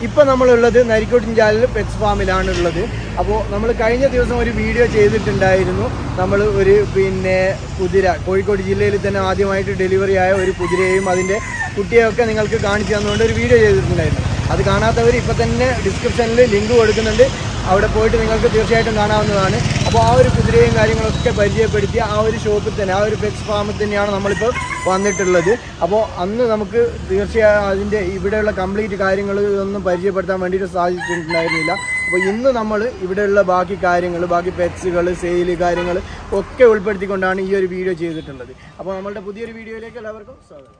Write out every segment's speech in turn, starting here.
ഇപ്പൊ നമ്മളുള്ളത് നരിക്കോട്ടിൻചാലിൽ പെറ്റ്സ് ഫാമിലാണ് ഉള്ളത് അപ്പോൾ നമ്മൾ കഴിഞ്ഞ ദിവസം ഒരു വീഡിയോ ചെയ്തിട്ടുണ്ടായിരുന്നു നമ്മൾ ഒരു പിന്നെ കുതിര കോഴിക്കോട് ജില്ലയിൽ തന്നെ ആദ്യമായിട്ട് ഡെലിവറി ആയ ഒരു കുതിരയെയും അതിന്റെ കുട്ടിയെയൊക്കെ നിങ്ങൾക്ക് കാണിച്ചു തന്നുകൊണ്ട് ഒരു വീഡിയോ ചെയ്തിട്ടുണ്ടായിരുന്നു അത് കാണാത്തവർ ഇപ്പൊ തന്നെ ഡിസ്ക്രിപ്ഷനിൽ ലിങ്ക് കൊടുക്കുന്നുണ്ട് അവിടെ പോയിട്ട് നിങ്ങൾക്ക് തീർച്ചയായിട്ടും കാണാവുന്നതാണ് അപ്പോൾ ആ ഒരു കുതിരയും കാര്യങ്ങളൊക്കെ പരിചയപ്പെടുത്തിയ ആ ഒരു ഷോപ്പിൽ തന്നെ ആ ഒരു പെറ്റ്സ് ഫാമിൽ തന്നെയാണ് നമ്മളിപ്പോൾ വന്നിട്ടുള്ളത് അപ്പോൾ അന്ന് നമുക്ക് തീർച്ചയായും അതിൻ്റെ ഇവിടെയുള്ള കംപ്ലീറ്റ് കാര്യങ്ങൾ ഒന്നും പരിചയപ്പെടുത്താൻ വേണ്ടിയിട്ട് സാധിച്ചിട്ടുണ്ടായിരുന്നില്ല അപ്പോൾ ഇന്ന് നമ്മൾ ഇവിടെയുള്ള ബാക്കി കാര്യങ്ങൾ ബാക്കി പെറ്റ്സുകൾ സെയിൽ കാര്യങ്ങൾ ഒക്കെ ഉൾപ്പെടുത്തിക്കൊണ്ടാണ് ഈ ഒരു വീഡിയോ ചെയ്തിട്ടുള്ളത് അപ്പോൾ നമ്മളുടെ പുതിയൊരു വീഡിയോയിലേക്ക് എല്ലാവർക്കും സ്വാഗതം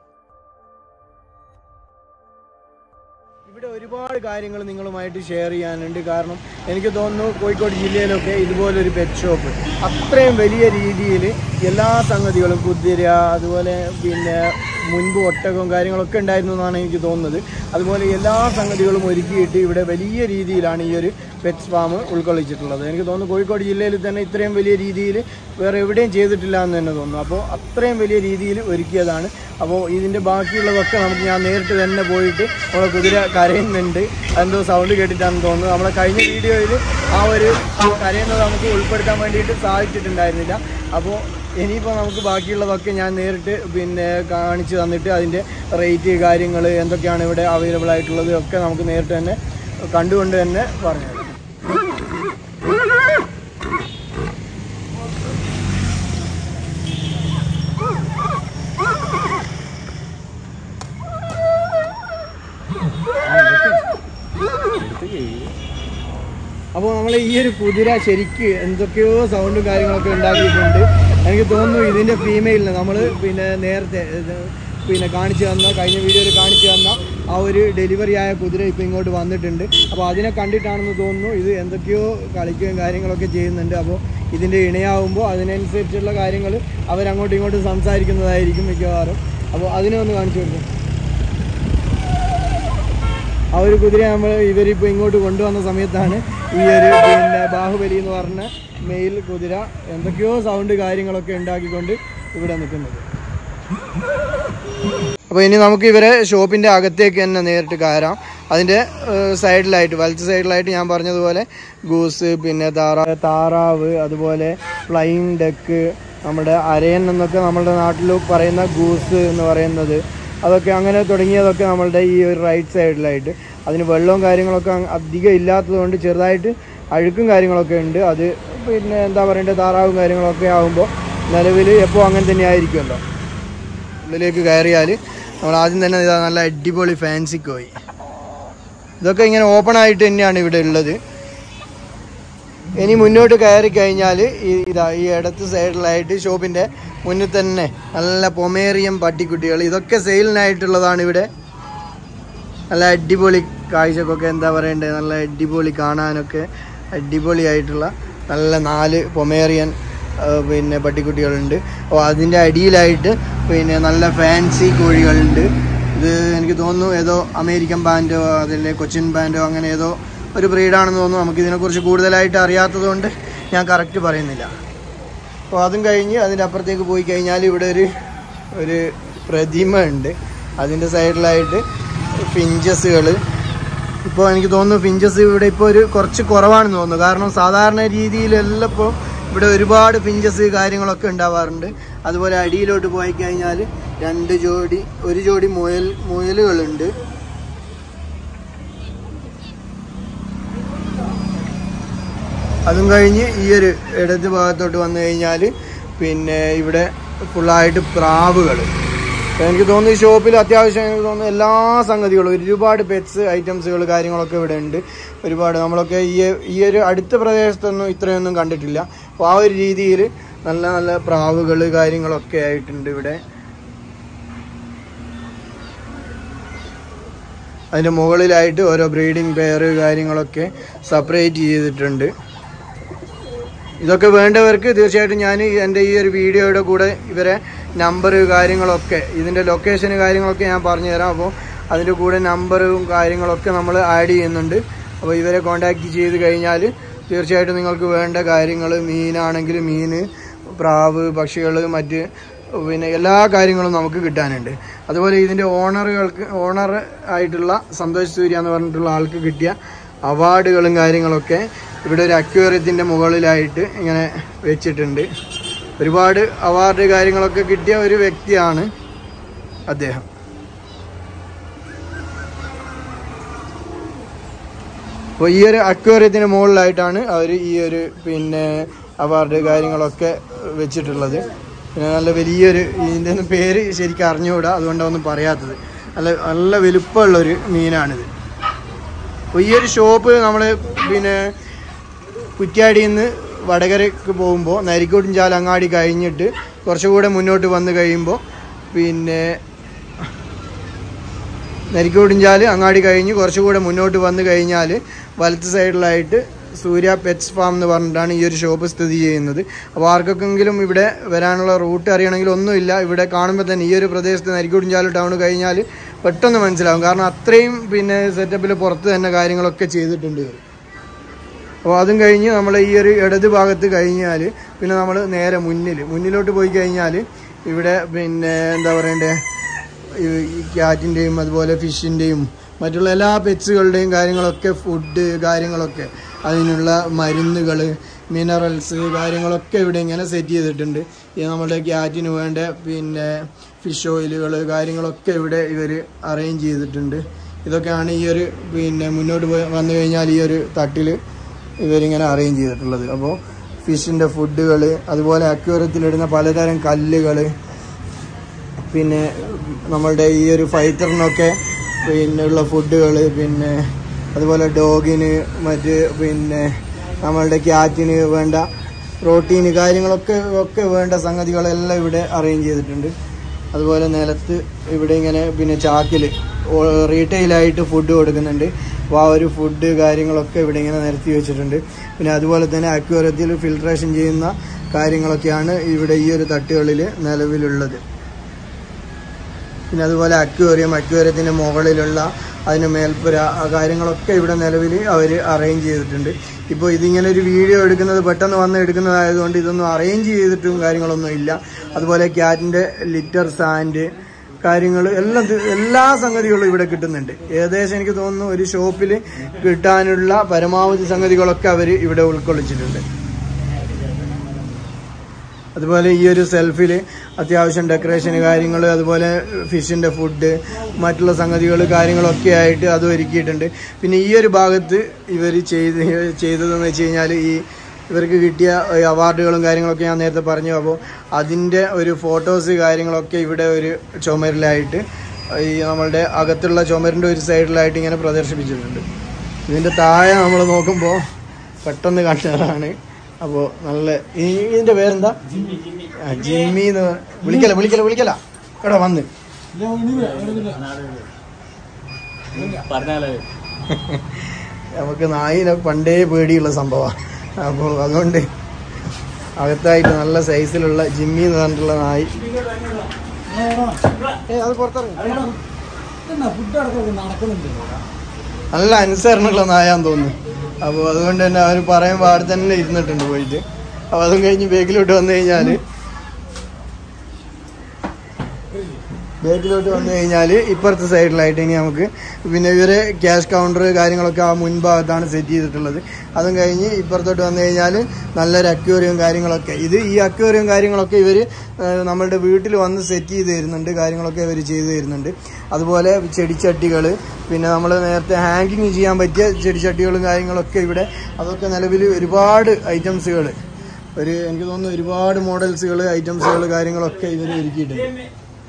ഇവിടെ ഒരുപാട് കാര്യങ്ങൾ നിങ്ങളുമായിട്ട് ഷെയർ ചെയ്യാനുണ്ട് കാരണം എനിക്ക് തോന്നുന്നു കോഴിക്കോട് ജില്ലയിലൊക്കെ ഇതുപോലൊരു പെറ്റ് ഷോപ്പ് അത്രയും വലിയ രീതിയിൽ എല്ലാ സംഗതികളും കുതിര അതുപോലെ പിന്നെ മുൻപ് ഒട്ടകവും കാര്യങ്ങളൊക്കെ ഉണ്ടായിരുന്നു എന്നാണ് എനിക്ക് തോന്നുന്നത് അതുപോലെ എല്ലാ സംഗതികളും ഒരുക്കിയിട്ട് ഇവിടെ വലിയ രീതിയിലാണ് ഈ ഒരു പെറ്റ്സ് ഫാം ഉൾക്കൊള്ളിച്ചിട്ടുള്ളത് എനിക്ക് തോന്നുന്നു കോഴിക്കോട് ജില്ലയിൽ തന്നെ ഇത്രയും വലിയ രീതിയിൽ വേറെ എവിടെയും ചെയ്തിട്ടില്ല എന്ന് തന്നെ തോന്നുന്നു അപ്പോൾ അത്രയും വലിയ രീതിയിൽ ഒരുക്കിയതാണ് അപ്പോൾ ഇതിൻ്റെ ബാക്കിയുള്ളതൊക്കെ നമുക്ക് ഞാൻ നേരിട്ട് തന്നെ പോയിട്ട് നമ്മളെ കുതിര കരയുന്നുണ്ട് എന്തോ സൗണ്ട് കേട്ടിട്ടാണെന്ന് തോന്നുന്നു നമ്മളെ കഴിഞ്ഞ വീഡിയോയിൽ ആ ഒരു കരയുന്നത് നമുക്ക് ഉൾപ്പെടുത്താൻ വേണ്ടിയിട്ട് സാധിച്ചിട്ടുണ്ടായിരുന്നില്ല അപ്പോൾ ഇനിയിപ്പോൾ നമുക്ക് ബാക്കിയുള്ളതൊക്കെ ഞാൻ നേരിട്ട് പിന്നെ കാണിച്ചു തന്നിട്ട് അതിൻ്റെ റേറ്റ് കാര്യങ്ങൾ എന്തൊക്കെയാണ് ഇവിടെ അവൈലബിൾ ആയിട്ടുള്ളത് ഒക്കെ നമുക്ക് നേരിട്ട് തന്നെ കണ്ടുകൊണ്ട് തന്നെ പറഞ്ഞു തരാം. അപ്പോൾ നമ്മൾ ഈ ഒരു കുതിര ശരിക്ക് എന്തൊക്കെയോ സൗണ്ടും കാര്യങ്ങളൊക്കെ ഉണ്ടാക്കിയിട്ടുണ്ട് എനിക്ക് തോന്നുന്നു ഇതിൻ്റെ ഫീമെയിലിന് നമ്മൾ പിന്നെ നേരത്തെ ഇത് പിന്നെ കാണിച്ചു തന്ന കഴിഞ്ഞ വീഡിയോയിൽ കാണിച്ചു തന്ന ആ ഒരു ഡെലിവറി ആയ കുതിര ഇപ്പോൾ ഇങ്ങോട്ട് വന്നിട്ടുണ്ട് അപ്പോൾ അതിനെ കണ്ടിട്ടാണെന്ന് തോന്നുന്നു ഇത് എന്തൊക്കെയോ കളിക്കുകയും കാര്യങ്ങളൊക്കെ ചെയ്യുന്നുണ്ട് അപ്പോൾ ഇതിൻ്റെ ഇണയാവുമ്പോൾ അതിനനുസരിച്ചുള്ള കാര്യങ്ങൾ അവരങ്ങോട്ടും ഇങ്ങോട്ടും സംസാരിക്കുന്നതായിരിക്കും മിക്കവാറും അപ്പോൾ അതിനെ ഒന്ന് കാണിച്ചു കൊടുക്കും ആ ഒരു കുതിര നമ്മൾ ഇവരിപ്പോൾ ഇങ്ങോട്ട് കൊണ്ടുവന്ന സമയത്താണ് ഈ ഒരു പിന്നെ ബാഹുബലി എന്ന് പറഞ്ഞ മെയിൽ കുതിര എന്തൊക്കെയോ സൗണ്ട് കാര്യങ്ങളൊക്കെ ഉണ്ടാക്കിക്കൊണ്ട് ഇവിടെ നിൽക്കുന്നത് അപ്പോൾ ഇനി നമുക്ക് ഇവരെ ഷോപ്പിൻ്റെ അകത്തേക്ക് തന്നെ നേരിട്ട് കയറാം അതിൻ്റെ സൈഡിലായിട്ട് വലത്ത് സൈഡിലായിട്ട് ഞാൻ പറഞ്ഞതുപോലെ ഗൂസ് പിന്നെ താറാ താറാവ് അതുപോലെ ഫ്ലൈങ് ഡെക്ക് നമ്മുടെ അരയൻ എന്നൊക്കെ നമ്മുടെ നാട്ടിൽ പറയുന്ന ഗൂസ് എന്ന് പറയുന്നത് അതൊക്കെ അങ്ങനെ തുടങ്ങിയതൊക്കെ നമ്മളുടെ ഈ ഒരു റൈറ്റ് സൈഡിലായിട്ട് അതിന് വെള്ളവും കാര്യങ്ങളൊക്കെ അങ് അധികം ഇല്ലാത്തതുകൊണ്ട് ചെറുതായിട്ട് അഴുക്കും കാര്യങ്ങളൊക്കെ ഉണ്ട് അത് പിന്നെ എന്താ പറയേണ്ടത് താറാവും കാര്യങ്ങളൊക്കെ ആകുമ്പോൾ നിലവിൽ എപ്പോൾ അങ്ങനെ തന്നെ ആയിരിക്കുമല്ലോ ഉള്ളിലേക്ക് കയറിയാൽ നമ്മൾ ആദ്യം തന്നെ ഇതാ നല്ല അടിപൊളി ഫാൻസി കോയി ഇതൊക്കെ ഇങ്ങനെ ഓപ്പൺ ആയിട്ട് തന്നെയാണ് ഇവിടെ ഉള്ളത് ഇനി മുന്നോട്ട് കയറി കഴിഞ്ഞാൽ ഈ ഇതാ ഈ ഇടത്ത് സൈഡിലായിട്ട് ഷോപ്പിൻ്റെ മുന്നിൽ തന്നെ നല്ല പൊമേറിയം പട്ടിക്കുട്ടികൾ ഇതൊക്കെ സെയിലിനായിട്ടുള്ളതാണ് ഇവിടെ നല്ല അടിപൊളി കാഴ്ചക്കൊക്കെ എന്താ പറയണ്ടേ നല്ല അടിപൊളി കാണാനൊക്കെ അടിപൊളിയായിട്ടുള്ള നല്ല നാല് പൊമേറിയൻ ആ, പിന്നെ പട്ടിക്കുട്ടികളുണ്ട് അപ്പോൾ അതിൻ്റെ അടിയിലായിട്ട് പിന്നെ നല്ല ഫാൻസി കോഴികളുണ്ട് ഇത് എനിക്ക് തോന്നുന്നു ഏതോ അമേരിക്കൻ ബാൻഡോ അതിലെ കൊച്ചിൻ ബാൻഡോ അങ്ങനെ ഏതോ ഒരു ബ്രീഡാണെന്ന് തോന്നുന്നു നമുക്ക് ഇതിനെക്കുറിച്ച് കൂടുതലായിട്ട് അറിയാത്തത് കൊണ്ട് ഞാൻ കറക്റ്റ് പറയുന്നില്ല അപ്പോൾ അതും കഴിഞ്ഞ് അതിൻ്റെ അപ്പുറത്തേക്ക് പോയി കഴിഞ്ഞാൽ ഇവിടെ ഒരു ഒരു പ്രതിമ ഉണ്ട് അതിൻ്റെ സൈഡിലായിട്ട് ഫിഞ്ചസുകൾ ഇപ്പോൾ എനിക്ക് തോന്നുന്നു ഫിഞ്ചസ് ഇവിടെ ഇപ്പോൾ ഒരു കുറച്ച് കുറവാണെന്ന് തോന്നുന്നു കാരണം സാധാരണ രീതിയിലെല്ലാം ഇപ്പോൾ ഇവിടെ ഒരുപാട് ഫിഞ്ചസ് കാര്യങ്ങളൊക്കെ ഉണ്ടാവാറുണ്ട് അതുപോലെ അടിയിലോട്ട് പോയി കഴിഞ്ഞാൽ രണ്ട് ജോഡി ഒരു ജോഡി മുയൽ മുയലുകളുണ്ട് അതും കഴിഞ്ഞ് ഈ ഒരു ഇടത് ഭാഗത്തോട്ട് വന്നു കഴിഞ്ഞാൽ പിന്നെ ഇവിടെ ഫുള്ളായിട്ട് പ്രാവുകൾ എനിക്ക് തോന്നുന്നു ഈ ഷോപ്പിൽ അത്യാവശ്യം എനിക്ക് തോന്നുന്നു എല്ലാ സംഗതികളും ഒരുപാട് പെറ്റ്സ് ഐറ്റംസുകൾ കാര്യങ്ങളൊക്കെ ഇവിടെ ഉണ്ട് ഒരുപാട് നമ്മളൊക്കെ ഈ ഈ ഒരു അടുത്ത പ്രദേശത്തൊന്നും ഇത്രയൊന്നും കണ്ടിട്ടില്ല അപ്പോൾ ആ ഒരു രീതിയിൽ നല്ല നല്ല പ്രാവുകൾ കാര്യങ്ങളൊക്കെ ആയിട്ടുണ്ട് ഇവിടെ അതിൻ്റെ മുകളിലായിട്ട് ഓരോ ബ്രീഡിംഗ് പെയർ കാര്യങ്ങളൊക്കെ സെപ്പറേറ്റ് ചെയ്തിട്ടുണ്ട് ഇതൊക്കെ വേണ്ടവർക്ക് തീർച്ചയായിട്ടും ഞാൻ എൻ്റെ ഈ ഒരു വീഡിയോയുടെ കൂടെ ഇവരെ നമ്പർ കാര്യങ്ങളൊക്കെ ഇതിൻ്റെ ലൊക്കേഷന് കാര്യങ്ങളൊക്കെ ഞാൻ പറഞ്ഞു തരാം അപ്പോൾ അതിൻ്റെ കൂടെ നമ്പറും കാര്യങ്ങളൊക്കെ നമ്മൾ ആഡ് ചെയ്യുന്നുണ്ട് അപ്പോൾ ഇവരെ കോൺടാക്റ്റ് ചെയ്ത് കഴിഞ്ഞാൽ തീർച്ചയായിട്ടും നിങ്ങൾക്ക് വേണ്ട കാര്യങ്ങൾ മീനാണെങ്കിൽ മീൻ പ്രാവ് പക്ഷികൾ മറ്റ് പിന്നെ എല്ലാ കാര്യങ്ങളും നമുക്ക് കിട്ടാനുണ്ട് അതുപോലെ ഇതിൻ്റെ ഓണറുകൾക്ക് ഓണർ ആയിട്ടുള്ള സന്തോഷ് സൂര്യ എന്ന് പറഞ്ഞിട്ടുള്ള ആൾക്ക് കിട്ടിയ അവാർഡുകളും കാര്യങ്ങളൊക്കെ ഇവിടെ ഒരു അക്വേറിയത്തിൻ്റെ മുകളിലായിട്ട് ഇങ്ങനെ വെച്ചിട്ടുണ്ട് ഒരുപാട് അവാർഡ് കാര്യങ്ങളൊക്കെ കിട്ടിയ ഒരു വ്യക്തിയാണ് അദ്ദേഹം അപ്പോൾ ഈ ഒരു അക്വേറിയത്തിന് മുകളിലായിട്ടാണ് അവർ ഈ ഒരു പിന്നെ അവാർഡ് കാര്യങ്ങളൊക്കെ വെച്ചിട്ടുള്ളത് പിന്നെ നല്ല വലിയൊരു ഇതിൻ്റെ ഒന്നും പേര് ശരിക്കും അറിഞ്ഞുകൂടാ അതുകൊണ്ടാണ് ഒന്നും പറയാത്തത് നല്ല നല്ല വലുപ്പമുള്ളൊരു മീനാണിത് അപ്പോൾ ഈ ഒരു ഷോപ്പ് നമ്മൾ പിന്നെ കുറ്റ്യാടിയിൽ നിന്ന് വടകരക്ക് പോകുമ്പോൾ നരിക്കോട്ടിൻചാൽ അങ്ങാടി കഴിഞ്ഞിട്ട് കുറച്ചുകൂടെ മുന്നോട്ട് വന്ന് കഴിയുമ്പോൾ പിന്നെ നരിക്കോട്ടിൻചാൽ അങ്ങാടി കഴിഞ്ഞ് കുറച്ചുകൂടെ മുന്നോട്ട് വന്ന് കഴിഞ്ഞാൽ വലത്ത് സൈഡിലായിട്ട് സൂര്യ പെറ്റ്സ് ഫാം എന്ന് പറഞ്ഞിട്ടാണ് ഈ ഒരു ഷോപ്പ് സ്ഥിതി ചെയ്യുന്നത് അപ്പോൾ ആർക്കൊക്കെങ്കിലും ഇവിടെ വരാനുള്ള റൂട്ട് അറിയണമെങ്കിൽ ഒന്നുമില്ല ഇവിടെ കാണുമ്പോൾ തന്നെ ഈ ഒരു പ്രദേശത്ത് നരിക്കോട്ടിൻചാൽ ടൗൺ കഴിഞ്ഞാൽ പെട്ടെന്ന് മനസ്സിലാവും കാരണം അത്രയും പിന്നെ സെറ്റപ്പിൽ പുറത്ത് തന്നെ കാര്യങ്ങളൊക്കെ ചെയ്തിട്ടുണ്ട് ഇവർ അപ്പോൾ അതും കഴിഞ്ഞ് നമ്മൾ ഈ ഒരു ഇടത് ഭാഗത്ത് കഴിഞ്ഞാൽ പിന്നെ നമ്മൾ നേരെ മുന്നിൽ മുന്നിലോട്ട് പോയി കഴിഞ്ഞാൽ ഇവിടെ പിന്നെ എന്താ പറയണ്ടേ ഈ ക്യാറ്റിൻ്റെയും അതുപോലെ ഫിഷിൻ്റെയും മറ്റുള്ള എല്ലാ പെറ്റ്സുകളുടെയും കാര്യങ്ങളൊക്കെ ഫുഡ് കാര്യങ്ങളൊക്കെ അതിനുള്ള മരുന്നുകൾ മിനറൽസ് കാര്യങ്ങളൊക്കെ ഇവിടെ ഇങ്ങനെ സെറ്റ് ചെയ്തിട്ടുണ്ട് ഈ നമ്മുടെ ക്യാറ്റിന് വേണ്ട പിന്നെ ഫിഷ് ഓയിലുകൾ കാര്യങ്ങളൊക്കെ ഇവിടെ ഇവർ അറേഞ്ച് ചെയ്തിട്ടുണ്ട് ഇതൊക്കെയാണ് ഈ ഒരു പിന്നെ മുന്നോട്ട് പോയി വന്നു കഴിഞ്ഞാൽ ഈ ഒരു തട്ടിൽ ഇവരിങ്ങനെ അറേഞ്ച് ചെയ്തിട്ടുള്ളത് അപ്പോൾ ഫിഷിൻ്റെ ഫുഡുകൾ അതുപോലെ അക്വേറിയത്തിലിടുന്ന പലതരം കല്ലുകൾ പിന്നെ നമ്മളുടെ ഈ ഒരു ഫൈറ്ററിനൊക്കെ പിന്നെ ഉള്ള ഫുഡുകൾ പിന്നെ അതുപോലെ ഡോഗിന് മറ്റ് പിന്നെ നമ്മളുടെ ക്യാറ്റിന് വേണ്ട പ്രോട്ടീൻ കാര്യങ്ങളൊക്കെ ഒക്കെ വേണ്ട സംഗതികളെല്ലാം ഇവിടെ അറേഞ്ച് ചെയ്തിട്ടുണ്ട് അതുപോലെ നിലത്ത് ഇവിടെ ഇങ്ങനെ പിന്നെ ചാക്കിൽ റീറ്റെയിലായിട്ട് ഫുഡ് കൊടുക്കുന്നുണ്ട് അപ്പോൾ ആ ഒരു ഫുഡ് കാര്യങ്ങളൊക്കെ ഇവിടെ ഇങ്ങനെ നിരത്തി വെച്ചിട്ടുണ്ട് പിന്നെ അതുപോലെ തന്നെ അക്വേറിയത്തിൽ ഫിൽട്രേഷൻ ചെയ്യുന്ന കാര്യങ്ങളൊക്കെയാണ് ഇവിടെ ഈ ഒരു തട്ടുകളിൽ നിലവിലുള്ളത് പിന്നെ അതുപോലെ അക്വേറിയം അക്വേറിയത്തിൻ്റെ മുകളിലുള്ള അതിന് മേൽപ്പുര ആ കാര്യങ്ങളൊക്കെ ഇവിടെ നിലവിൽ അവർ അറേഞ്ച് ചെയ്തിട്ടുണ്ട് ഇപ്പോൾ ഇതിങ്ങനെ ഒരു വീഡിയോ എടുക്കുന്നത് പെട്ടെന്ന് വന്ന് എടുക്കുന്നതായതുകൊണ്ട് ഇതൊന്നും അറേഞ്ച് ചെയ്തിട്ടും കാര്യങ്ങളൊന്നും ഇല്ല അതുപോലെ ക്യാറ്റിൻ്റെ ലിറ്റർ സാൻഡ് കാര്യങ്ങൾ എല്ലാം ഇത് എല്ലാ സംഗതികളും ഇവിടെ കിട്ടുന്നുണ്ട് ഏകദേശം എനിക്ക് തോന്നുന്നു ഒരു ഷോപ്പിൽ കിട്ടാനുള്ള പരമാവധി സംഗതികളൊക്കെ അവർ ഇവിടെ ഉൾക്കൊള്ളിച്ചിട്ടുണ്ട് അതുപോലെ ഈ ഒരു സെൽഫിൽ അത്യാവശ്യം ഡെക്കറേഷൻ കാര്യങ്ങൾ അതുപോലെ ഫിഷിൻ്റെ ഫുഡ് മറ്റുള്ള സംഗതികൾ കാര്യങ്ങളൊക്കെ ആയിട്ട് അത് ഒരുക്കിയിട്ടുണ്ട് പിന്നെ ഈ ഒരു ഭാഗത്ത് ഇവർ ചെയ്ത് ചെയ്തതെന്ന് വെച്ച് കഴിഞ്ഞാൽ ഈ ഇവർക്ക് കിട്ടിയ ഈ അവാർഡുകളും കാര്യങ്ങളൊക്കെ ഞാൻ നേരത്തെ പറഞ്ഞു അപ്പോൾ അതിൻ്റെ ഒരു ഫോട്ടോസ് കാര്യങ്ങളൊക്കെ ഇവിടെ ഒരു ചുമരിലായിട്ട് ഈ നമ്മളുടെ അകത്തുള്ള ചുമരിൻ്റെ ഒരു സൈഡിലായിട്ട് ഇങ്ങനെ പ്രദർശിപ്പിച്ചിട്ടുണ്ട് ഇതിൻ്റെ താഴെ നമ്മൾ നോക്കുമ്പോൾ പെട്ടെന്ന് കണ്ടതാണ് അപ്പോൾ നല്ല ഈ ഇതിൻ്റെ പേരെന്താ ആ, ജിമ്മി എന്ന് വിളിക്കല വിളിക്കല വിളിക്കല എടാ വന്ന് പറഞ്ഞാലേ നമുക്ക് നായിനെ പണ്ടേ പേടിയുള്ള സംഭവമാണ് അപ്പോൾ അതുകൊണ്ട് അകത്തായിട്ട് നല്ല സൈസിലുള്ള ജിമ്മി എന്ന് പറഞ്ഞിട്ടുള്ള നായി ഏ അത് പുറത്തിറങ്ങി ഫുഡ് അടക്കം നടക്കുന്നുണ്ട് നല്ല അനുസരണമുള്ള നായാന്ന് തോന്നുന്നു അപ്പോൾ അതുകൊണ്ട് തന്നെ അവർ പറയുമ്പോൾ അവിടെ തന്നെ ഇരുന്നിട്ടുണ്ട് പോയിട്ട് അപ്പോൾ അതും കഴിഞ്ഞ് ബേക്കിലോട്ട് വന്നു കഴിഞ്ഞാൽ ബേക്കിലോട്ട് വന്നു കഴിഞ്ഞാൽ ഇപ്പുറത്തെ സൈഡിലായിട്ട് ഇനി നമുക്ക് പിന്നെ ഇവരെ ക്യാഷ് കൗണ്ടർ കാര്യങ്ങളൊക്കെ ആ മുൻഭാഗത്താണ് സെറ്റ് ചെയ്തിട്ടുള്ളത് അതും കഴിഞ്ഞ് ഇപ്പുറത്തോട്ട് വന്നു കഴിഞ്ഞാൽ നല്ലൊരു അക്വേറിയം കാര്യങ്ങളൊക്കെ ഇത് ഈ അക്വേറിയം കാര്യങ്ങളൊക്കെ ഇവർ നമ്മളുടെ വീട്ടിൽ വന്ന് സെറ്റ് ചെയ്ത് തരുന്നുണ്ട് കാര്യങ്ങളൊക്കെ ഇവർ ചെയ്തു തരുന്നുണ്ട് അതുപോലെ ചെടിച്ചട്ടികൾ പിന്നെ നമ്മൾ നേരത്തെ ഹാങ്കിങ് ചെയ്യാൻ പറ്റിയ ചെടിച്ചട്ടികളും കാര്യങ്ങളൊക്കെ ഇവിടെ അതൊക്കെ നിലവിൽ ഒരുപാട് ഐറ്റംസുകൾ ഒരു എനിക്ക് തോന്നുന്നു ഒരുപാട് മോഡൽസുകൾ ഐറ്റംസുകൾ കാര്യങ്ങളൊക്കെ ഇവർ ഒരുക്കിയിട്ടുണ്ട്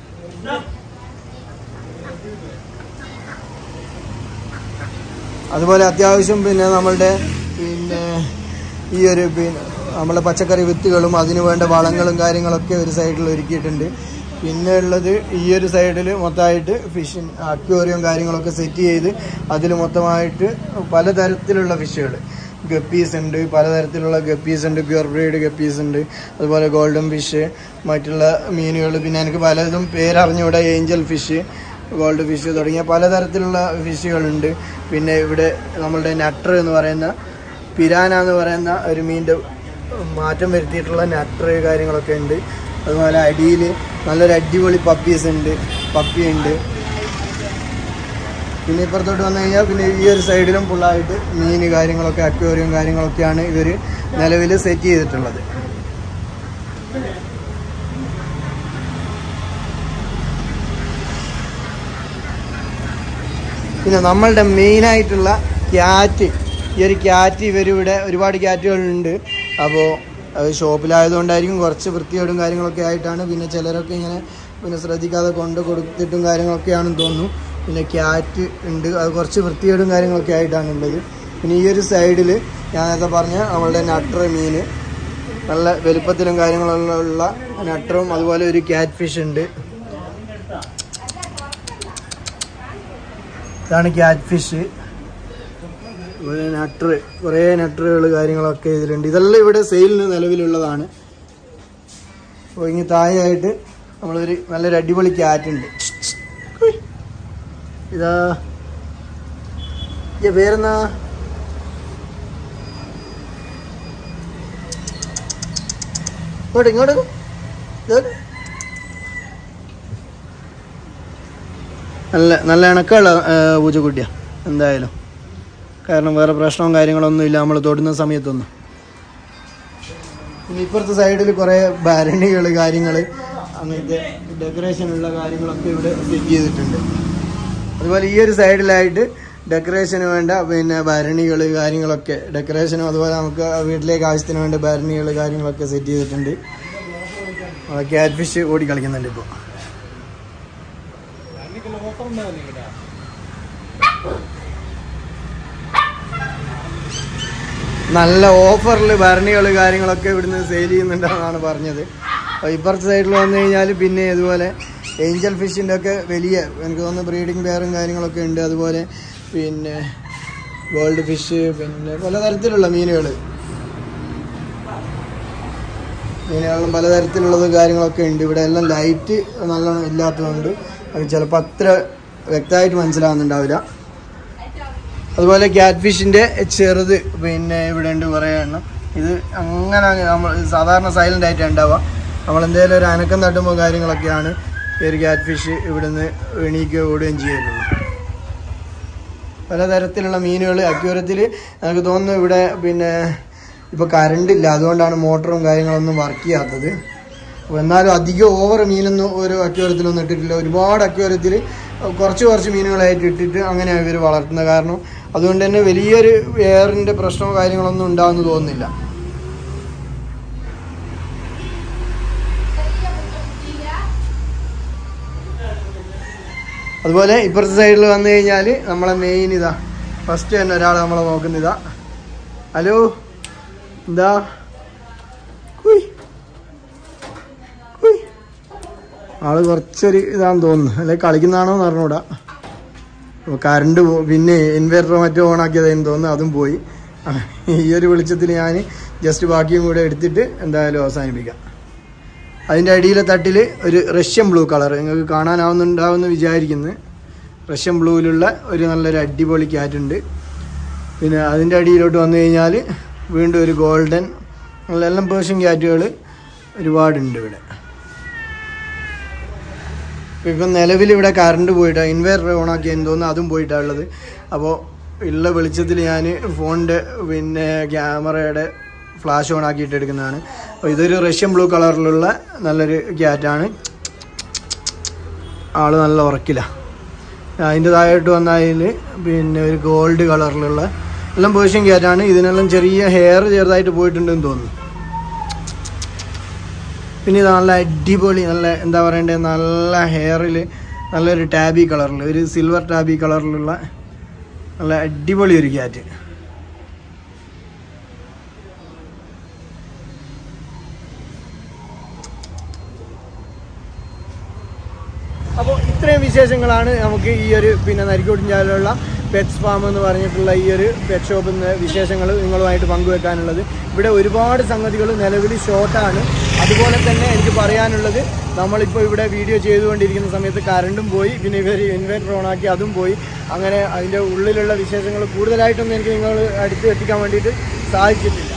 അതുപോലെ അത്യാവശ്യം പിന്നെ നമ്മളുടെ പിന്നെ ഈ ഒരു പിന്നെ നമ്മളെ പച്ചക്കറി വിത്തുകളും അതിന് വേണ്ട വളങ്ങളും കാര്യങ്ങളൊക്കെ ഒരു സൈഡിൽ ഒരുക്കിയിട്ടുണ്ട് പിന്നെ ഉള്ളത് ഈ ഒരു സൈഡിൽ മൊത്തമായിട്ട് ഫിഷ് അക്വേറിയം കാര്യങ്ങളൊക്കെ സെറ്റ് ചെയ്ത് അതിൽ മൊത്തമായിട്ട് പലതരത്തിലുള്ള ഫിഷുകൾ ഗപ്പീസ് ഉണ്ട് പലതരത്തിലുള്ള ഗപ്പീസ് ഉണ്ട് പ്യുർ ബ്രീഡ് ഗപ്പീസ് ഉണ്ട് അതുപോലെ ഗോൾഡൻ ഫിഷ് മറ്റുള്ള മീനുകൾ പിന്നെ എനിക്ക് പലതും പേരറിഞ്ഞൂടെ ഏഞ്ചൽ ഫിഷ് ഗോൾഡ് ഫിഷ് തുടങ്ങിയ പലതരത്തിലുള്ള ഫിഷുകളുണ്ട് പിന്നെ ഇവിടെ നമ്മളുടെ നട്ടർ എന്ന് പറയുന്ന പിരാന എന്ന് പറയുന്ന ഒരു മീനിൻ്റെ മാറ്റം വരുത്തിയിട്ടുള്ള നട്ടർ കാര്യങ്ങളൊക്കെ ഉണ്ട് അതുപോലെ അടിയിൽ നല്ലൊരു അടിപൊളി പപ്പീസ് ഉണ്ട് പപ്പി ഉണ്ട് പിന്നെ ഇപ്പുറത്തോട്ട് വന്നു കഴിഞ്ഞാൽ പിന്നെ ഈ ഒരു സൈഡിലും ഫുള്ളായിട്ട് മീൻ കാര്യങ്ങളൊക്കെ അക്വേറിയം കാര്യങ്ങളൊക്കെയാണ് ഇവർ നിലവിൽ സെറ്റ് ചെയ്തിട്ടുള്ളത് പിന്നെ നമ്മളുടെ മെയിനായിട്ടുള്ള ക്യാറ്റ് ഈ ഒരു ക്യാറ്റ് ഇവരിവിടെ ഒരുപാട് ക്യാറ്റുകളുണ്ട് അപ്പോൾ അത് ഷോപ്പിലായതുകൊണ്ടായിരിക്കും കുറച്ച് വൃത്തികേടും കാര്യങ്ങളൊക്കെ ആയിട്ടാണ് പിന്നെ ചിലരൊക്കെ ഇങ്ങനെ പിന്നെ ശ്രദ്ധിക്കാതെ കൊണ്ട് കൊടുത്തിട്ടും കാര്യങ്ങളൊക്കെയാണെന്ന് തോന്നുന്നു പിന്നെ ക്യാറ്റ് ഉണ്ട് അത് കുറച്ച് വൃത്തികേടും കാര്യങ്ങളൊക്കെ ആയിട്ടാണ് ഉള്ളത് പിന്നെ ഈ ഒരു സൈഡിൽ ഞാൻ നേരത്തെ പറഞ്ഞ നമ്മളുടെ നട്ടർ മീൻ നല്ല വലുപ്പത്തിലും കാര്യങ്ങളുള്ള ഉള്ള നട്ടറും അതുപോലെ ഒരു ക്യാറ്റ് ഫിഷ് ഉണ്ട് ഇതാണ് ക്യാറ്റ് ഫിഷ് നട്ടർ കുറേ നട്ടറുകൾ കാര്യങ്ങളൊക്കെ ഇതിലുണ്ട് ഇതെല്ലാം ഇവിടെ സെയിലിന് നിലവിലുള്ളതാണ് അപ്പോൾ ഇങ്ങനെ താഴെയായിട്ട് നമ്മളൊരു നല്ലൊരു അടിപൊളി ക്യാറ്റ് ഉണ്ട് ഉയ്. ഇതാ ഈ പേരെന്നാ ഇങ്ങോട്ട് ഇങ്ങോട്ട് ഇങ്ങോട്ട് നല്ല നല്ല ഇണക്കമുള്ള പൂച്ചക്കുട്ടിയാണ് എന്തായാലും കാരണം വേറെ പ്രശ്നവും കാര്യങ്ങളൊന്നും ഇല്ല നമ്മൾ തൊടുന്ന സമയത്തൊന്നും പിന്നെ ഇപ്പുറത്തെ സൈഡിൽ കുറേ ഭരണികൾ കാര്യങ്ങൾ അങ്ങനത്തെ ഡെക്കറേഷനുള്ള കാര്യങ്ങളൊക്കെ ഇവിടെ സെറ്റ് ചെയ്തിട്ടുണ്ട് അതുപോലെ ഈ ഒരു സൈഡിലായിട്ട് ഡെക്കറേഷന് വേണ്ട പിന്നെ ഭരണികൾ കാര്യങ്ങളൊക്കെ ഡെക്കറേഷനും അതുപോലെ നമുക്ക് വീട്ടിലേക്ക് ആവശ്യത്തിന് വേണ്ട ഭരണികൾ കാര്യങ്ങളൊക്കെ സെറ്റ് ചെയ്തിട്ടുണ്ട് ക്യാറ്റ് ഫിഷ് ഓടി കളിക്കുന്നുണ്ട് ഇപ്പോൾ നല്ല ഓഫറിൽ ഭരണികൾ കാര്യങ്ങളൊക്കെ ഇവിടുന്ന് സെയിൽ ചെയ്യുന്നുണ്ടെന്നാണ് പറഞ്ഞത് അപ്പോൾ ഇപ്പുറത്തെ സൈഡിൽ വന്നു കഴിഞ്ഞാൽ പിന്നെ ഇതുപോലെ ഏഞ്ചൽ ഫിഷിൻ്റെ ഒക്കെ വലിയ എനിക്ക് തോന്നുന്നു ബ്രീഡിംഗ് പെയറും കാര്യങ്ങളൊക്കെ ഉണ്ട് അതുപോലെ പിന്നെ ഗോൾഡ് ഫിഷ് പിന്നെ പലതരത്തിലുള്ള മീനുകൾ മീനുകളും പലതരത്തിലുള്ളത് കാര്യങ്ങളൊക്കെ ഉണ്ട് ഇവിടെ എല്ലാം ലൈറ്റ് നല്ലോണം ഇല്ലാത്തതുകൊണ്ട് അത് ചിലപ്പോൾ അത്ര വ്യക്തമായിട്ട് മനസ്സിലാവുന്നുണ്ടാവില്ല അതുപോലെ ക്യാറ്റ് ഫിഷിൻ്റെ ചെറുത് പിന്നെ ഇവിടെ ഉണ്ട് കുറേ എണ്ണം ഇത് അങ്ങനെ അങ്ങ് നമ്മൾ സാധാരണ സൈലൻ്റ് ആയിട്ട് ഉണ്ടാവുക നമ്മൾ എന്തെങ്കിലും ഒരു അനക്കം തട്ടുമ്പോൾ കാര്യങ്ങളൊക്കെയാണ് ഈ ഒരു ക്യാറ്റ് ഫിഷ് ഇവിടുന്ന് എണീക്കുകയോ ഓടുകയും ചെയ്യുന്നത് പലതരത്തിലുള്ള മീനുകൾ അക്യൂരത്തിൽ എനിക്ക് തോന്നുന്നു ഇവിടെ പിന്നെ ഇപ്പോൾ കറണ്ട് ഇല്ല അതുകൊണ്ടാണ് മോട്ടറും കാര്യങ്ങളൊന്നും വർക്ക് ചെയ്യാത്തത് അപ്പോൾ എന്നാലും അധികം ഓവർ മീനൊന്നും ഒരു അക്യൂരത്തിലൊന്നും ഇട്ടിട്ടില്ല ഒരുപാട് അക്യൂരത്തിൽ കുറച്ച് കുറച്ച് മീനുകളായിട്ട് ഇട്ടിട്ട് അങ്ങനെയാണ് ഇവർ വളർത്തുന്നത് കാരണം അതുകൊണ്ട് തന്നെ വലിയൊരു എയറിൻ്റെ പ്രശ്നമോ കാര്യങ്ങളൊന്നും ഉണ്ടാകുമെന്ന് തോന്നുന്നില്ല അതുപോലെ ഇപ്പുറത്തെ സൈഡിൽ വന്നു കഴിഞ്ഞാൽ നമ്മളെ മെയിൻ ഇതാ ഫസ്റ്റ് തന്നെ ഒരാൾ നമ്മളെ നോക്കുന്ന ഇതാ ഹലോ എന്താ കുയ് കുയ് ആള് കുറച്ചൊരു ഇതാന്ന് തോന്നുന്നു അല്ലെങ്കിൽ കളിക്കുന്നതാണോ എന്ന് അറിഞ്ഞൂടാ അപ്പോൾ കറണ്ട് പോ പിന്നെ ഇൻവെർട്ടർ മറ്റോ ഓണാക്കിയതെന്ന് തോന്നുന്നു അതും പോയി ആ, ഈ ഒരു വെളിച്ചത്തിൽ ഞാൻ ജസ്റ്റ് ബാക്കിയും കൂടെ എടുത്തിട്ട് എന്തായാലും അവസാനിപ്പിക്കാം അതിൻ്റെ അടിയിലെ തട്ടിൽ ഒരു റഷ്യൻ ബ്ലൂ കളർ നിങ്ങൾക്ക് കാണാനാവുന്നുണ്ടാവുമെന്ന് വിചാരിക്കുന്നു റഷ്യൻ ബ്ലൂവിലുള്ള ഒരു നല്ലൊരു അടിപൊളി ക്യാറ്റ് ഉണ്ട് പിന്നെ അതിൻ്റെ അടിയിലോട്ട് വന്നു കഴിഞ്ഞാൽ വീണ്ടും ഒരു ഗോൾഡൻ എല്ലാം പേർഷ്യൻ ക്യാറ്റുകൾ ഒരുപാടുണ്ട് ഇവിടെ ഇപ്പം നിലവിൽ ഇവിടെ കറണ്ട് പോയിട്ടാണ് ഇൻവേർട്ടർ ഓണാക്കി എന്ന് തോന്നുന്നു അതും പോയിട്ടാണ് ഉള്ളത് അപ്പോൾ ഉള്ള വെളിച്ചത്തിൽ ഞാൻ ഫോണിൻ്റെ പിന്നെ ക്യാമറയുടെ ഫ്ലാഷ് ഓൺ ആക്കിയിട്ട് എടുക്കുന്നതാണ് അപ്പോൾ ഇതൊരു റഷ്യൻ ബ്ലൂ കളറിലുള്ള നല്ലൊരു ക്യാറ്റാണ് ആള് നല്ല ഉറക്കില്ല അതിൻ്റെ താഴോട്ട് വന്നതിൽ പിന്നെ ഒരു ഗോൾഡ് കളറിലുള്ള എല്ലാം പേർഷ്യൻ ക്യാറ്റാണ് ഇതിനെല്ലാം ചെറിയ ഹെയർ ചെറുതായിട്ട് പോയിട്ടുണ്ടെന്ന് തോന്നുന്നു പിന്നെ ഇത് നല്ല അടിപൊളി നല്ല എന്താ പറയണ്ടേ നല്ല ഹെയറിൽ നല്ലൊരു ടാബി കളറിൽ ഒരു സിൽവർ ടാബി കളറിലുള്ള നല്ല അടിപൊളി ഒരു ക്യാറ്റ് അപ്പോൾ ഇത്രയും വിശേഷങ്ങളാണ് നമുക്ക് ഈ ഒരു പിന്നെ നരിക്കോട്ടിഞ്ചാലുള്ള പെറ്റ്സ് ഫാം എന്ന് പറഞ്ഞിട്ടുള്ള ഈ ഒരു പെറ്റ് ഷോപ്പിൽ നിന്ന് വിശേഷങ്ങൾ നിങ്ങളുമായിട്ട് പങ്കുവെക്കാനുള്ളത് ഇവിടെ ഒരുപാട് സംഗതികൾ നിലവിൽ ഷോർട്ടാണ് അതുപോലെ തന്നെ എനിക്ക് പറയാനുള്ളത് നമ്മളിപ്പോൾ ഇവിടെ വീഡിയോ ചെയ്തുകൊണ്ടിരിക്കുന്ന സമയത്ത് കറണ്ടും പോയി പിന്നെ ഇവർ ഇൻവെർട്ടർ ഓണാക്കി അതും പോയി അങ്ങനെ അതിൻ്റെ ഉള്ളിലുള്ള വിശേഷങ്ങൾ കൂടുതലായിട്ടൊന്നും എനിക്ക് നിങ്ങൾ അടുത്ത് എത്തിക്കാൻ വേണ്ടിയിട്ട് സാധിച്ചിട്ടില്ല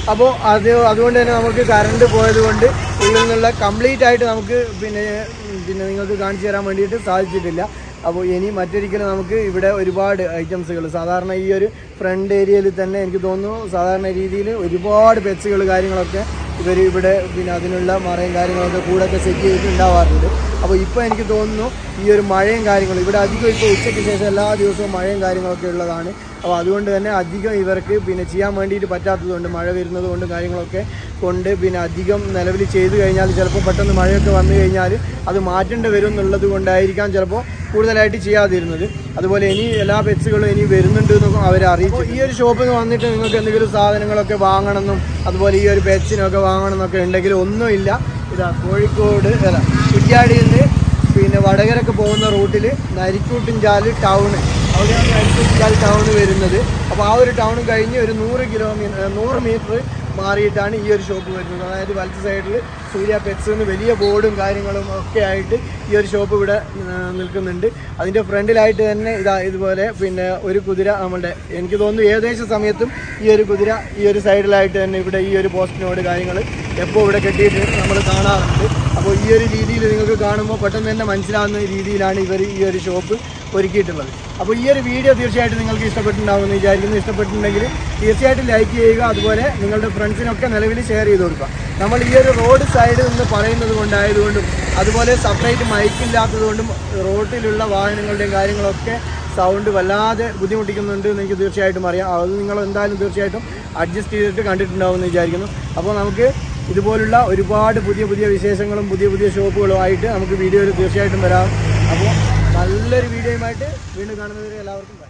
അപ്പോൾ അത് അതുകൊണ്ട് തന്നെ നമുക്ക് കറണ്ട് പോയത് കൊണ്ട് ഉള്ളിൽ നിന്നുള്ള കംപ്ലീറ്റ് ആയിട്ട് നമുക്ക് പിന്നെ പിന്നെ നിങ്ങൾക്ക് കാണിച്ചു തരാൻ വേണ്ടിയിട്ട് സാധിച്ചിട്ടില്ല അപ്പോൾ ഇനി മറ്റൊരിക്കലും നമുക്ക് ഇവിടെ ഒരുപാട് ഐറ്റംസുകൾ സാധാരണ ഈ ഒരു ഫ്രണ്ട് ഏരിയയിൽ തന്നെ എനിക്ക് തോന്നുന്നു സാധാരണ രീതിയിൽ ഒരുപാട് പെറ്റ്സുകൾ കാര്യങ്ങളൊക്കെ ഇവർ ഇവിടെ പിന്നെ അതിനുള്ള മറയും കാര്യങ്ങളൊക്കെ കൂടൊക്കെ സെറ്റ് ചെയ്തിട്ട് ഉണ്ടാവാറുണ്ട് അപ്പോൾ ഇപ്പോൾ എനിക്ക് തോന്നുന്നു ഈ ഒരു മഴയും കാര്യങ്ങളും ഇവിടെ അധികം ഇപ്പോൾ ഉച്ചയ്ക്ക് ശേഷം എല്ലാ ദിവസവും മഴയും കാര്യങ്ങളൊക്കെ ഉള്ളതാണ് അപ്പോൾ അതുകൊണ്ട് തന്നെ അധികം ഇവർക്ക് പിന്നെ ചെയ്യാൻ വേണ്ടിയിട്ട് പറ്റാത്തതുകൊണ്ട് മഴ വരുന്നത് കൊണ്ട് കാര്യങ്ങളൊക്കെ കൊണ്ട് പിന്നെ അധികം നിലവിൽ ചെയ്തു കഴിഞ്ഞാൽ ചിലപ്പോൾ പെട്ടെന്ന് മഴയൊക്കെ വന്നു കഴിഞ്ഞാൽ അത് മാറ്റേണ്ടി വരും എന്നുള്ളത് കൊണ്ടായിരിക്കാം ചിലപ്പോൾ കൂടുതലായിട്ട് ചെയ്യാതിരുന്നത് അതുപോലെ ഇനി എല്ലാ പെറ്റ്സുകളും ഇനി വരുന്നുണ്ട് എന്നൊക്കെ അവർ അറിയിച്ചു ഈ ഒരു ഷോപ്പിൽ വന്നിട്ട് നിങ്ങൾക്ക് എന്തെങ്കിലും സാധനങ്ങളൊക്കെ വാങ്ങണമെന്നും അതുപോലെ ഈ ഒരു പെറ്റ്സിനൊക്കെ വാങ്ങണം എന്നൊക്കെ ഉണ്ടെങ്കിൽ ഒന്നുമില്ല ഇതാ കോഴിക്കോട് അല്ല കുറ്റ്യാടിയിൽ നിന്ന് പിന്നെ വടകരക്ക് പോകുന്ന റൂട്ടിൽ നരിക്കൂട്ടിൻചാല് ടൗണ് അവിടെയാണ് നരിക്കൂട്ടിൻചാൽ ടൗൺ വരുന്നത് അപ്പോൾ ആ ഒരു ടൗൺ കഴിഞ്ഞ് ഒരു നൂറ് കിലോമീറ്റർ നൂറ് മീറ്റർ മാറിയിട്ടാണ് ഈ ഒരു ഷോപ്പ് വരുന്നത് അതായത് വലത്ത് സൈഡിൽ സൂര്യ പെറ്റ്സ് എന്ന് വലിയ ബോർഡും കാര്യങ്ങളും ഒക്കെ ആയിട്ട് ഈ ഒരു ഷോപ്പ് ഇവിടെ ആ, നിൽക്കുന്നുണ്ട് അതിൻ്റെ ഫ്രണ്ടിലായിട്ട് തന്നെ ഇതാ ഇതുപോലെ പിന്നെ ഒരു കുതിര നമ്മളുടെ എനിക്ക് തോന്നുന്നു ഏകദേശ സമയത്തും ഈ ഒരു കുതിര ഈ ഒരു സൈഡിലായിട്ട് തന്നെ ഇവിടെ ഈ ഒരു പോസ്റ്റിനോട് കാര്യങ്ങൾ എപ്പോൾ ഇവിടെ കെട്ടിയിട്ട് നമ്മൾ കാണാറുണ്ട് അപ്പോൾ ഈ ഒരു രീതിയിൽ നിങ്ങൾക്ക് കാണുമ്പോൾ പെട്ടെന്ന് തന്നെ മനസ്സിലാവുന്ന രീതിയിലാണ് ഇവർ ഈ ഒരു ഷോപ്പ് ഒരുക്കിയിട്ടുള്ളത് അപ്പോൾ ഈ ഒരു വീഡിയോ തീർച്ചയായിട്ടും നിങ്ങൾക്ക് ഇഷ്ടപ്പെട്ടിട്ടുണ്ടാവുമെന്ന് വിചാരിക്കുന്നു ഇഷ്ടപ്പെട്ടിട്ടുണ്ടെങ്കിൽ തീർച്ചയായിട്ടും ലൈക്ക് ചെയ്യുക അതുപോലെ നിങ്ങളുടെ ഫ്രണ്ട്സിനൊക്കെ നിലവിൽ ഷെയർ ചെയ്ത് കൊടുക്കുക നമ്മൾ ഈ ഒരു റോഡ് സൈഡിൽ നിന്ന് പറയുന്നത് കൊണ്ടായതുകൊണ്ടും അതുപോലെ സെപ്പറേറ്റ് മൈക്കില്ലാത്തതുകൊണ്ടും റോഡിലുള്ള വാഹനങ്ങളുടെയും കാര്യങ്ങളൊക്കെ സൗണ്ട് വല്ലാതെ ബുദ്ധിമുട്ടിക്കുന്നുണ്ട് എന്ന് എനിക്ക് തീർച്ചയായിട്ടും അറിയാം അത് നിങ്ങൾ എന്തായാലും തീർച്ചയായിട്ടും അഡ്ജസ്റ്റ് ചെയ്തിട്ട് കണ്ടിട്ടുണ്ടാവുമെന്ന് വിചാരിക്കുന്നു അപ്പോൾ നമുക്ക് ഇതുപോലുള്ള ഒരുപാട് പുതിയ പുതിയ വിശേഷങ്ങളും പുതിയ പുതിയ ഷോപ്പുകളും ആയിട്ട് നമുക്ക് വീഡിയോയിൽ തീർച്ചയായിട്ടും വരാം അപ്പോൾ നല്ലൊരു വീഡിയോയുമായിട്ട് വീണ്ടും കാണുന്നവരെ എല്ലാവർക്കും bye.